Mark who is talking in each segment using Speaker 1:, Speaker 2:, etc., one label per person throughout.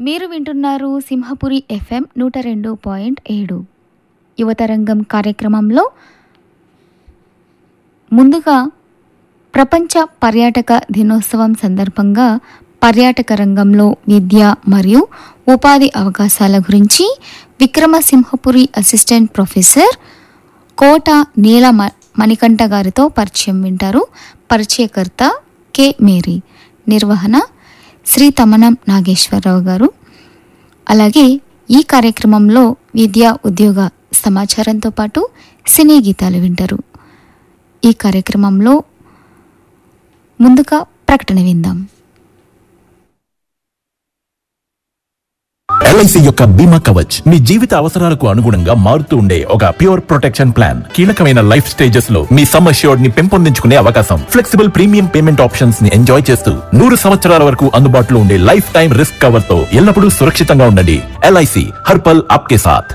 Speaker 1: మీరు వింటున్నారు సింహపురి ఎఫ్ఎం నూట రెండు పాయింట్ ఏడు యువతరంగం కార్యక్రమంలో ముందుగా ప్రపంచ పర్యాటక దినోత్సవం సందర్భంగా పర్యాటక రంగంలో విద్య మరియు ఉపాధి అవకాశాల గురించి విక్రమసింహపురి అసిస్టెంట్ ప్రొఫెసర్ కోట నీల మ- మణికంఠ గారితో పరిచయం వింటారు పరిచయకర్త కె మేరీ నిర్వహణ శ్రీ తమనం నాగేశ్వరరావు గారు అలాగే ఈ కార్యక్రమంలో విద్యా ఉద్యోగ సమాచారంతో పాటు సినీ గీతాలు వింటారు ఈ కార్యక్రమంలో ముందుగా ప్రకటన విందాం
Speaker 2: ఎల్ఐసి యొక్క బీమా కవచ్ మీ జీవిత అవసరాలకు అనుగుణంగా మారుతూ ఉండే ఒక ప్యూర్ ప్రొటెక్షన్ ప్లాన్ కీలకమైన లైఫ్ స్టేజెస్ లో మీ సమ్ అష్యూర్డ్ ని పెంపొందించుకునే అవకాశం ఫ్లెక్సిబుల్ ప్రీమియం పేమెంట్ ఆప్షన్స్ ని ఎంజాయ్ చేస్తూ నూరు సంవత్సరాల వరకు అందుబాటులో ఉండే లైఫ్ టైం రిస్క్ కవర్ తో ఎల్లప్పుడూ సురక్షితంగా ఉండండి ఎల్ఐసి హర్పల్ ఆప్కే సాథ్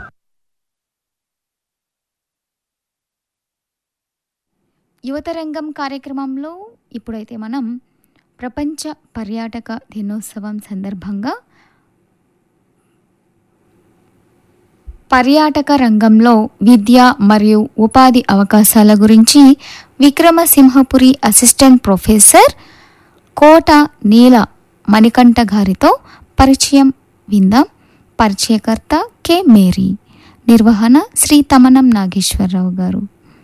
Speaker 1: యువతరంగం కార్యక్రమంలో ఇప్పుడైతే మనం ప్రపంచ పర్యాటక దినోత్సవం సందర్భంగా పర్యాటక రంగంలో విద్య మరియు ఉపాధి అవకాశాల గురించి విక్రమసింహపురి అసిస్టెంట్ ప్రొఫెసర్ కోట నీల మణికంఠ గారితో పరిచయం విందాం పరిచయకర్త కె మేరీ నిర్వహణ శ్రీ తమనం నాగేశ్వరరావు గారు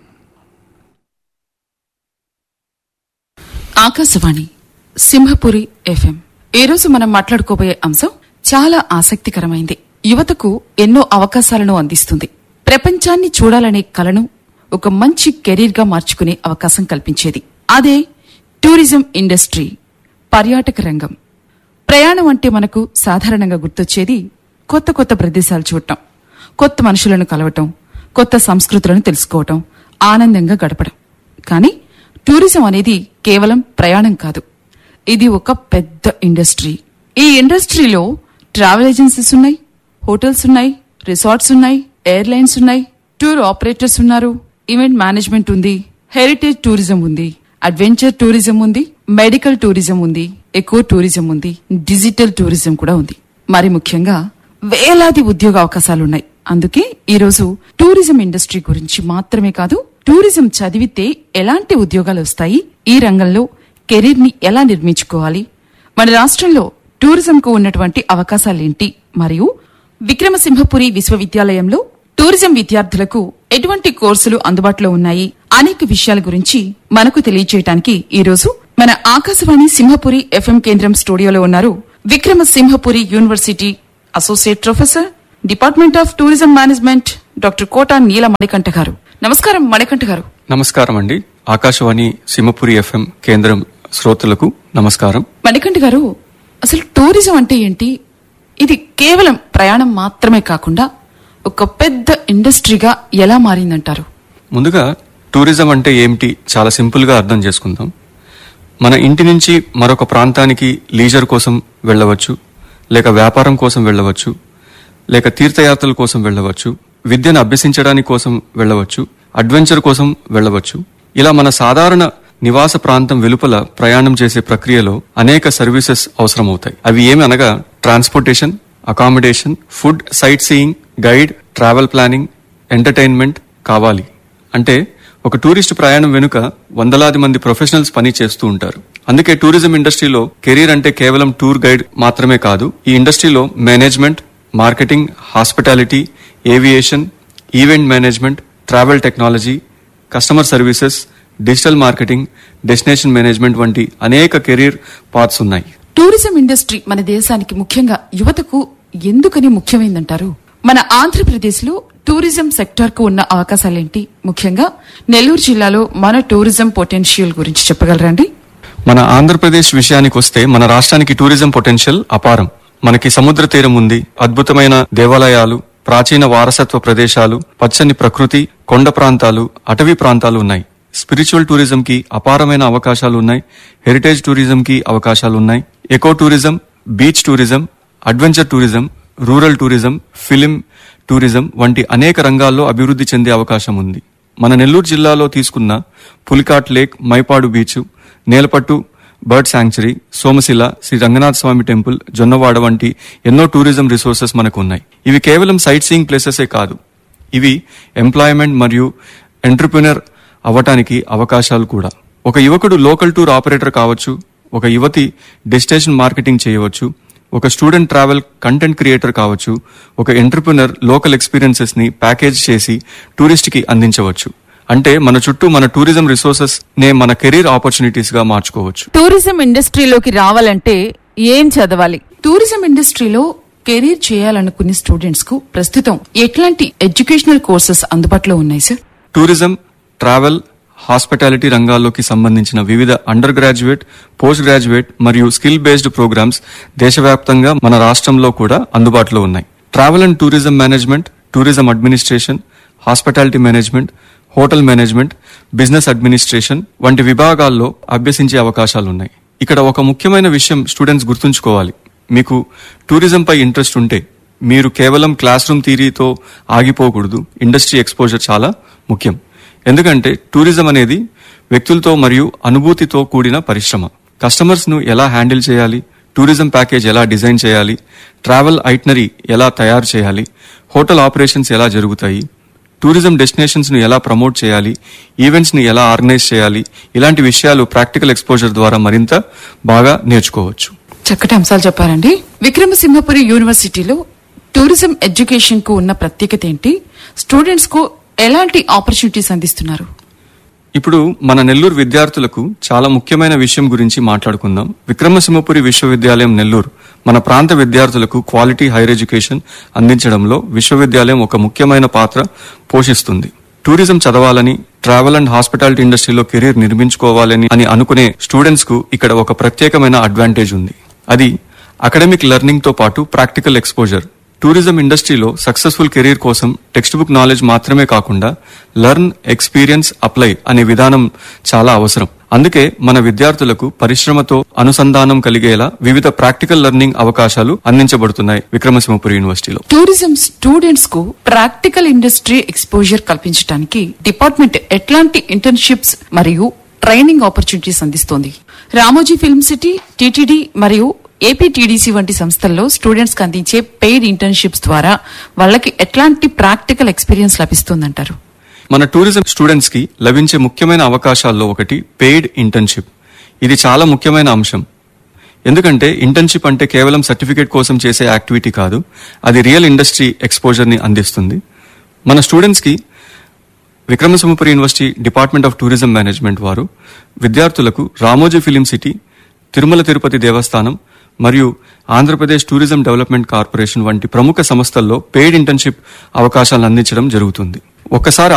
Speaker 3: ఆకాశవాణి సింహపురి ఎఫ్ఎం ఈ రోజు మనం మాట్లాడుకోబోయే అంశం చాలా ఆసక్తికరమైంది యువతకు ఎన్నో అవకాశాలను అందిస్తుంది ప్రపంచాన్ని చూడాలనే కలను ఒక మంచి కెరీర్ గా మార్చుకునే అవకాశం కల్పించేది అదే టూరిజం ఇండస్ట్రీ పర్యాటక రంగం ప్రయాణం అంటే మనకు సాధారణంగా గుర్తొచ్చేది కొత్త కొత్త ప్రదేశాలు చూడటం కొత్త మనుషులను కలవటం కొత్త సంస్కృతులను తెలుసుకోవటం ఆనందంగా గడపడం కానీ టూరిజం అనేది కేవలం ప్రయాణం కాదు ఇది ఒక పెద్ద ఇండస్ట్రీ ఈ ఇండస్ట్రీలో ట్రావెల్ ఏజెన్సీస్ ఉన్నాయి హోటల్స్ ఉన్నాయి రిసార్ట్స్ ఉన్నాయి ఎయిర్లైన్స్ ఉన్నాయి టూర్ ఆపరేటర్స్ ఉన్నారు ఈవెంట్ మేనేజ్మెంట్ ఉంది హెరిటేజ్ టూరిజం ఉంది అడ్వెంచర్ టూరిజం ఉంది మెడికల్ టూరిజం ఉంది ఎకో టూరిజం ఉంది డిజిటల్ టూరిజం కూడా ఉంది మరి ముఖ్యంగా వేలాది ఉద్యోగ అవకాశాలున్నాయి అందుకే ఈ రోజు టూరిజం ఇండస్ట్రీ గురించి మాత్రమే కాదు టూరిజం చదివితే ఎలాంటి ఉద్యోగాలు వస్తాయి ఈ రంగంలో కెరీర్ ని ఎలా నిర్మించుకోవాలి మన రాష్ట్రంలో టూరిజం కు ఉన్నటువంటి అవకాశాలేంటి మరియు విక్రమసింహపురి విశ్వవిద్యాలయంలో టూరిజం విద్యార్థులకు ఎటువంటి కోర్సులు అందుబాటులో ఉన్నాయి అనేక విషయాల గురించి మనకు తెలియజేయడానికి ఈ రోజు మన ఆకాశవాణి సింహపురి ఎఫ్ఎం కేంద్రం స్టూడియోలో ఉన్నారు Vikramasimhapuri university associate professor department of tourism management doctor Kota Neela Manikanta గారు నమస్కారం మణికంఠ గారు
Speaker 4: నమస్కారం అండి ఆకాశవాణి సింహపురి ఎఫ్ఎం కేంద్రం శ్రోతలకు నమస్కారం
Speaker 3: మణికంఠ గారు అసలు టూరిజం అంటే ఏంటి ఇది కేవలం ప్రయాణం మాత్రమే కాకుండా ఒక పెద్ద ఇండస్ట్రీగా ఎలా మారిందంటారు
Speaker 4: ముందుగా టూరిజం అంటే ఏమిటి చాలా సింపుల్ గా అర్థం చేసుకుందాం మన ఇంటి నుంచి మరొక ప్రాంతానికి లీజర్ కోసం వెళ్ళవచ్చు లేక వ్యాపారం కోసం వెళ్ళవచ్చు లేక తీర్థయాత్రల కోసం వెళ్ళవచ్చు విద్యను అభ్యసించడానికి కోసం వెళ్ళవచ్చు అడ్వెంచర్ కోసం వెళ్ళవచ్చు ఇలా మన సాధారణ నివాస ప్రాంతం వెలుపల ప్రయాణం చేసే ప్రక్రియలో అనేక సర్వీసెస్ అవసరమవుతాయి అవి ఏమి అనగా transportation accommodation food sightseeing guide travel planning entertainment కావాలి అంటే ఒక టూరిస్ట్ ప్రయాణం వెనుక వందలాది మంది ప్రొఫెషనల్స్ పని చేస్తూ ఉంటారు అందుకే టూరిజం ఇండస్ట్రీలో కెరీర్ అంటే కేవలం టూర్ గైడ్ మాత్రమే కాదు ఈ ఇండస్ట్రీలో management marketing hospitality aviation event management travel technology customer services digital marketing destination management వంటి అనేక కెరీర్ పాత్స్ ఉన్నాయి
Speaker 3: టూరిజం ఇండస్ట్రీ మన దేశానికి ముఖ్యంగా యువతకు ఎందుకని ముఖ్యమైందంటారు మన ఆంధ్రప్రదేశ్ లో టూరిజం సెక్టార్ కు ఉన్న అవకాశాలేంటి ముఖ్యంగా నెల్లూరు జిల్లాలో మన టూరిజం పొటెన్షియల్ గురించి చెప్పగలరండి
Speaker 4: మన ఆంధ్రప్రదేశ్ విషయానికి వస్తే మన రాష్ట్రానికి టూరిజం పొటెన్షియల్ అపారం మనకి సముద్ర తీరం ఉంది అద్భుతమైన దేవాలయాలు ప్రాచీన వారసత్వ ప్రదేశాలు పచ్చని ప్రకృతి కొండ ప్రాంతాలు అటవీ ప్రాంతాలు ఉన్నాయి స్పిరిచువల్ టూరిజం కి అపారమైన అవకాశాలు ఉన్నాయి హెరిటేజ్ టూరిజం కి అవకాశాలు ఉన్నాయి eco tourism beach tourism adventure tourism rural tourism film tourism వంటి అనేక రంగాల్లో అభివృద్ధి చెందే అవకాశం ఉంది మన నెల్లూరు జిల్లాలో తీసుకున్న Pulicat lake Mypadu beach Nelapattu bird sanctuary Somasila Sri Ranganatha Swamy temple Jonnawada వంటి ఎన్నో టూరిజం రిసోర్సెస్ మనకు ఉన్నాయి ఇవి కేవలం సైట్ సీయింగ్ ప్లేసెసే కాదు ఇవి ఎంప్లాయ్మెంట్ మరియు ఎంటర్ప్రినర్ అవ్వటానికి అవకాశాలు కూడా ఒక యువకుడు లోకల్ టూర్ ఆపరేటర్ కావచ్చు ఒక యువతి డెస్టినేషన్ మార్కెటింగ్ చేయవచ్చు ఒక స్టూడెంట్ ట్రావెల్ కంటెంట్ క్రియేటర్ కావచ్చు ఒక ఎంటర్ప్రినర్ లోకల్ ఎక్స్పీరియన్సెస్ ని ప్యాకేజ్ చేసి టూరిస్ట్ కి అందించవచ్చు అంటే మన చుట్టూ మన టూరిజం రిసోర్సెస్ నే మన కెరీర్ ఆపర్చునిటీస్ గా మార్చుకోవచ్చు
Speaker 5: టూరిజం ఇండస్ట్రీలోకి రావాలంటే ఏం చదవాలి
Speaker 3: టూరిజం ఇండస్ట్రీలో కెరీర్ చేయాలనుకునే స్టూడెంట్స్ కు ప్రస్తుతం ఎట్లాంటి ఎడ్యుకేషనల్ కోర్సెస్ అందుబాటులో ఉన్నాయి సార్
Speaker 4: టూరిజం ట్రావెల్ హాస్పిటాలిటీ రంగాల్లోకి సంబంధించిన వివిధ అండర్ గ్రాడ్యుయేట్ పోస్ట్ గ్రాడ్యుయేట్ మరియు స్కిల్ బేస్డ్ ప్రోగ్రామ్స్ దేశవ్యాప్తంగా మన రాష్ట్రంలో కూడా అందుబాటులో ఉన్నాయి travel and tourism management tourism administration hospitality management hotel management business administration వంటి విభాగాల్లో అభ్యసించే అవకాశాలు ఉన్నాయి ఇక్కడ ఒక ముఖ్యమైన విషయం స్టూడెంట్స్ గుర్తుంచుకోవాలి మీకు టూరిజంపై ఇంట్రెస్ట్ ఉంటే మీరు కేవలం క్లాస్ రూమ్ థీరీతో ఆగిపోకూడదు ఇండస్ట్రీ ఎక్స్పోజర్ చాలా ముఖ్యం ఎందుకంటే టూరిజం అనేది వ్యక్తులతో మరియు అనుభూతితో కూడిన పరిశ్రమ కస్టమర్స్ ను ఎలా హ్యాండిల్ చేయాలి టూరిజం ప్యాకేజ్ ఎలా డిజైన్ చేయాలి ట్రావెల్ ఐటనరీ ఎలా తయారు చేయాలి హోటల్ ఆపరేషన్స్ ఎలా జరుగుతాయి టూరిజం డెస్టినేషన్స్ ను ఎలా ప్రమోట్ చేయాలి ఈవెంట్స్ ని ఎలా ఆర్గనైజ్ చేయాలి ఇలాంటి విషయాలు ప్రాక్టికల్ ఎక్స్పోజర్ ద్వారా మరింత బాగా నేర్చుకోవచ్చు
Speaker 3: చక్కటి అంశాలు చెప్పారండి విక్రమసింహపురి యూనివర్సిటీలో టూరిజం ఎడ్యుకేషన్ కు ఉన్న ప్రత్యేకత ఏంటి స్టూడెంట్స్ కు ఎలాంటి ఆపర్చునిటీస్ అందిస్తున్నారు
Speaker 4: ఇప్పుడు మన నెల్లూరు విద్యార్థులకు చాలా ముఖ్యమైన విషయం గురించి మాట్లాడుకుందాం విక్రమసింహపురి విశ్వవిద్యాలయం నెల్లూరు మన ప్రాంత విద్యార్థులకు క్వాలిటీ హైర్ ఎడ్యుకేషన్ అందించడంలో విశ్వవిద్యాలయం ఒక ముఖ్యమైన పాత్ర పోషిస్తుంది టూరిజం చదవాలని ట్రావెల్ అండ్ హాస్పిటాలిటీ ఇండస్ట్రీలో కెరీర్ నిర్మించుకోవాలని అని అనుకునే స్టూడెంట్స్ కు ఇక్కడ ఒక ప్రత్యేకమైన అడ్వాంటేజ్ ఉంది అది అకాడమిక్ లెర్నింగ్ తో పాటు ప్రాక్టికల్ ఎక్స్పోజర్ టూరిజం ఇండస్ట్రీలో సక్సెస్ఫుల్ కెరీర్ కోసం టెక్స్ట్ బుక్ నాలెడ్జ్ మాత్రమే కాకుండా లెర్న్ ఎక్స్పీరియన్స్ అప్లై అనే విధానం చాలా అవసరం అందుకే మన విద్యార్థులకు పరిశ్రమతో అనుసంధానం కలిగేలా వివిధ ప్రాక్టికల్ లెర్నింగ్ అవకాశాలు అందించబడుతున్నాయి విక్రమసింహపురి యూనివర్సిటీలో
Speaker 3: టూరిజం స్టూడెంట్స్ కు ప్రాక్టికల్ ఇండస్ట్రీ ఎక్స్పోజర్ కల్పించడానికి డిపార్ట్మెంట్ ఎట్లాంటి ఇంటర్న్షిప్స్ మరియు ట్రైనింగ్ ఆపర్చునిటీస్ అందిస్తోంది రామోజీ ఫిల్మ్ సిటీ టీటీడీ మరియు ఏపీటీడీసీ వంటి సంస్థల్లో స్టూడెంట్స్ కి అందించే పెయిడ్ ఇంటర్న్షిప్స్ ద్వారా వాళ్ళకి ఎట్లాంటి ప్రాక్టికల్ ఎక్స్పీరియన్స్ లభిస్తుందంటారు
Speaker 4: మన టూరిజం స్టూడెంట్స్ కి లభించే ముఖ్యమైన అవకాశాల్లో ఒకటి పెయిడ్ ఇంటర్న్షిప్ ఇది చాలా ముఖ్యమైన అంశం ఎందుకంటే ఇంటర్న్షిప్ అంటే కేవలం సర్టిఫికేట్ కోసం చేసే యాక్టివిటీ కాదు అది రియల్ ఇండస్ట్రీ ఎక్స్పోజర్ ని అందిస్తుంది మన స్టూడెంట్స్ కి Vikramasimhapuri university department of tourism management వారు విద్యార్థులకు రామోజీ ఫిలిం సిటీ తిరుమల తిరుపతి దేవస్థానం మరియు ఆంధ్రప్రదేశ్ టూరిజం డెవలప్మెంట్ కార్పొరేషన్ వంటి ప్రముఖ సంస్థల్లో పెయిడ్ ఇంటర్న్షిప్ అవకాశాలను అందించడం జరుగుతుంది ఒక్కసారి